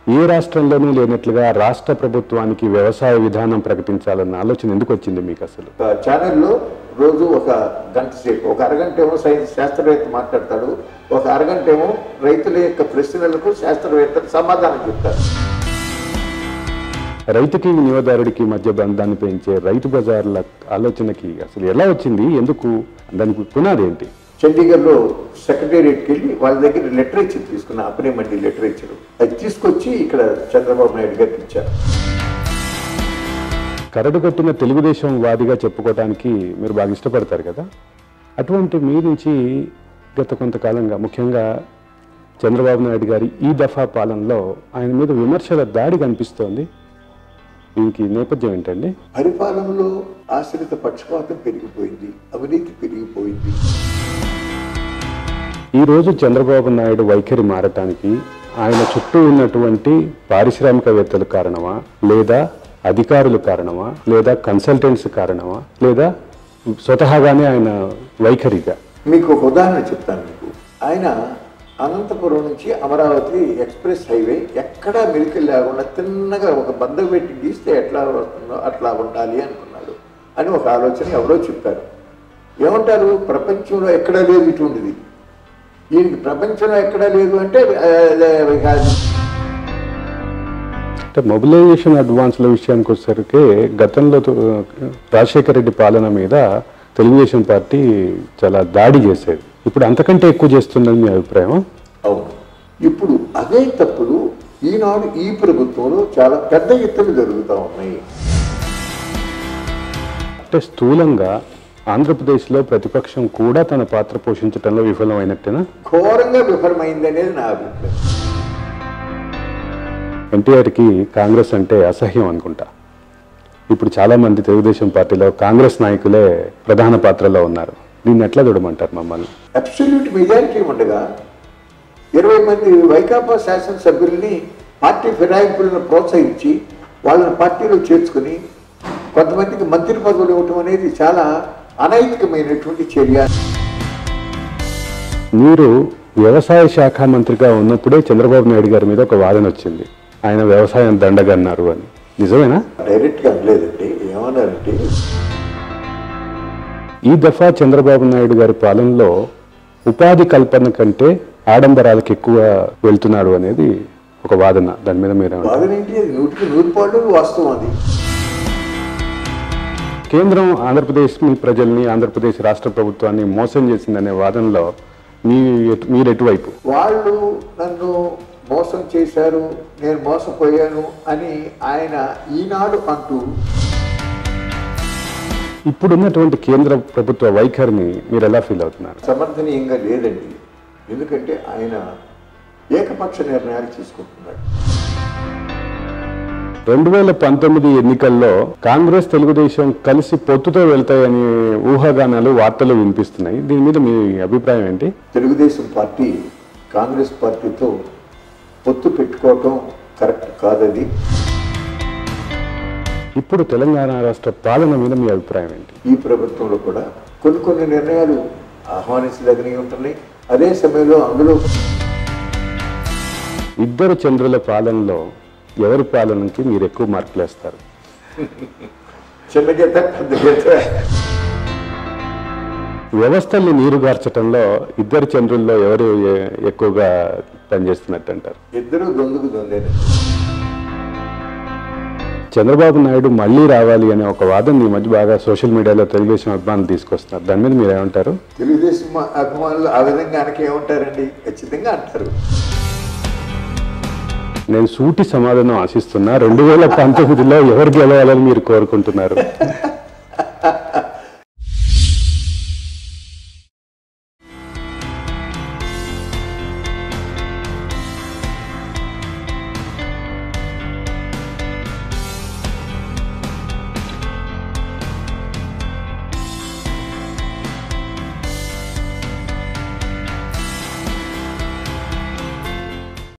ఏ రాష్ట్రంలోనూ లేనట్లుగా రాష్ట్ర ప్రభుత్వానికి వ్యవసాయ విధానం ప్రకటించాలన్న ఆలోచన ఎందుకు వచ్చింది మీకు అసలు ఒక ఛానల్లో రోజు ఒక గంట సేపు ఒక అరగంట ఏమో సైన్స్ శాస్త్రవేత్త మాట్లాడతాడు ఒక అరగంట ఏమో రైతుల యొక్క ప్రశ్నలకు శాస్త్రవేత్త సమాధానం చెప్తారు రైతుకి వినియోగదారుడికి మధ్య బంధాన్ని పెంచే రైతు బజార్ల ఆలోచనకి అసలు ఎలా వచ్చింది ఎందుకు దానికి పునాది ఏంటి చండీగఢ్లో సెక్రటేరియట్కి వెళ్ళి వాళ్ళ దగ్గర లిటరేచర్ తీసుకున్న అపనే మండి లిటరేచర్ అది తీసుకొచ్చి ఇక్కడ చంద్రబాబు నాయుడు గారికి ఇచ్చారు కరడుగట్టిన తెలుగుదేశం వాదిగా చెప్పుకోవడానికి మీరు బాగా ఇష్టపడతారు కదా అటువంటి మీ నుంచి గత కొంతకాలంగా ముఖ్యంగా చంద్రబాబు నాయుడు గారి ఈ దఫా పాలనలో ఆయన మీద విమర్శల దాడి కనిపిస్తోంది దీనికి నేపథ్యం ఏంటండి పరిపాలనలో ఆశ్రిత పక్షపాతం పెరిగిపోయింది అవినీతి పెరిగిపోయింది ఈ రోజు చంద్రబాబు నాయుడు వైఖరి మారటానికి ఆయన చుట్టూ ఉన్నటువంటి పారిశ్రామికవేత్తలు కారణమా లేదా అధికారులు కారణమా లేదా కన్సల్టెంట్స్ కారణమా లేదా స్వతహాగానే ఆయన వైఖరిగా మీకు ఒక ఉదాహరణ చెప్తాను మీకు ఆయన అనంతపురం నుంచి అమరావతి ఎక్స్ప్రెస్ హైవే ఎక్కడా మెలికలు లేకుండా తిన్నగా ఒక బంధం పెట్టి గీస్తే ఎట్లా వస్తుందో అట్లా ఉండాలి అనుకున్నాడు అని ఒక ఆలోచన ఎవరో చెప్పారు ఏమంటారు ప్రపంచంలో ఎక్కడా లేదు ఇటువంటిది ఈయనకి ప్రపంచంలో ఎక్కడా లేదు అంటే ఆ, ఆ, అంటే మొబిలైజేషన్ అడ్వాన్స్ల విషయానికి వచ్చేసరికి గతంలో తో- రాజశేఖర రెడ్డి పాలన మీద తెలుగుదేశం పార్టీ చాలా దాడి చేసేది ఇప్పుడు అంతకంటే ఎక్కువ చేస్తుందని మీ అభిప్రాయం అవును ఇప్పుడు అదే తప్పులు ఈనాడు ఈ ప్రభుత్వంలో చాలా పెద్ద ఎత్తున జరుగుతూ ఉన్నాయి అంటే స్థూలంగా ఆంధ్రప్రదేశ్లో ప్రతిపక్షం కూడా తన పాత్ర పోషించడంలో విఫలమైనట్టేనా ఘోరంగా విఫలమైంది అనేది నా అభిప్రాయం ఎన్టీఆర్కి కాంగ్రెస్ అంటే అసహ్యం అనుకుంటా ఇప్పుడు చాలా మంది తెలుగుదేశం పార్టీలో కాంగ్రెస్ నాయకులే ప్రధాన పాత్రలో ఉన్నారు దీన్ని ఎట్లా చూడమంటారు మమ్మల్ని అబ్సల్యూట్ మెజారిటీ ఉండగా ఇరవై మంది వైకాపా శాసనసభ్యుల్ని పార్టీ ఫిరాయింపులను ప్రోత్సహించి వాళ్ళని పార్టీలో చేర్చుకుని కొంతమందికి మంత్రి పదవులు ఇవ్వటం అనేది చాలా అనైతికమైనటువంటి చర్య మీరు వ్యవసాయ శాఖ మంత్రిగా ఉన్నప్పుడే చంద్రబాబు నాయుడు గారి మీద ఒక వాదన వచ్చింది ఆయన వ్యవసాయం దండగన్నారు అని నిజమేనా డైరెక్ట్గా అనలేదండి ఏమన్నారంటే ఈ దఫా చంద్రబాబు నాయుడు గారి పాలనలో ఉపాధి కల్పన కంటే ఆడంబరాలకు ఎక్కువ వెళ్తున్నారు అనేది ఒక వాదన దాని మీద మీరు వాదన ఏంటి అది నూటికి నూరు పాళ్ళు వాస్తవం అది కేంద్రం ఆంధ్రప్రదేశ్ మీ ప్రజల్ని ఆంధ్రప్రదేశ్ రాష్ట్ర ప్రభుత్వాన్ని మోసం చేసిందనే వాదనలో మీ ఎటు- మీరు ఎటువైపు వాళ్ళు నన్ను మోసం చేశారు నేను మోసపోయాను అని ఆయన ఈనాడు అంటూ ఇప్పుడున్నటువంటి కేంద్ర ప్రభుత్వ వైఖరిని మీరు ఎలా ఫీల్ అవుతున్నారు సమర్థనీయంగా లేదండి ఎందుకంటే ఆయన ఏకపక్ష నిర్ణయాలు తీసుకుంటున్నాడు రెండు వేల పంతొమ్మిది ఎన్నికల్లో కాంగ్రెస్ తెలుగుదేశం కలిసి పొత్తుతో వెళ్తాయని ఊహాగానాలు వార్తలు వినిపిస్తున్నాయి దీని మీద మీ అభిప్రాయం ఏంటి తెలుగుదేశం పార్టీ కాంగ్రెస్ పార్టీతో పొత్తు పెట్టుకోవటం కరెక్ట్ కాదది ఇప్పుడు తెలంగాణ రాష్ట్ర పాలన మీద మీ అభిప్రాయం ఏంటి ఈ ప్రభుత్వంలో కూడా కొన్ని కొన్ని నిర్ణయాలు ఆహ్వానించదగినవి ఉంటున్నాయి అదే సమయంలో అందులో ఇద్దరు చంద్రుల పాలనలో ఎవరి పాలనకి మీరు ఎక్కువ మార్కులు వేస్తారు చిన్న గీత పెద్ద గీత వ్యవస్థల్ని నీరుగార్చడంలో ఇద్దరు చంద్రుల్లో ఎవరు ఎ- ఎక్కువగా పనిచేస్తున్నట్టు అంటారు ఇద్దరు దొందుకు దొందేనే చంద్రబాబు నాయుడు మళ్ళీ రావాలి అనే ఒక వాదన ఈ మధ్య బాగా సోషల్ మీడియాలో తెలుగుదేశం అభిమానులు తీసుకొస్తున్నారు దాని మీద మీరు ఏమంటారు తెలుగుదేశం అభిమానులు ఆ విధంగా అనక ఏమంటారండి ఖచ్చితంగా అంటారు నేను సూటి సమాధానం ఆశిస్తున్నా రెండు వేల పంతొమ్మిదిలో ఎవరు గెలవాలని మీరు కోరుకుంటున్నారు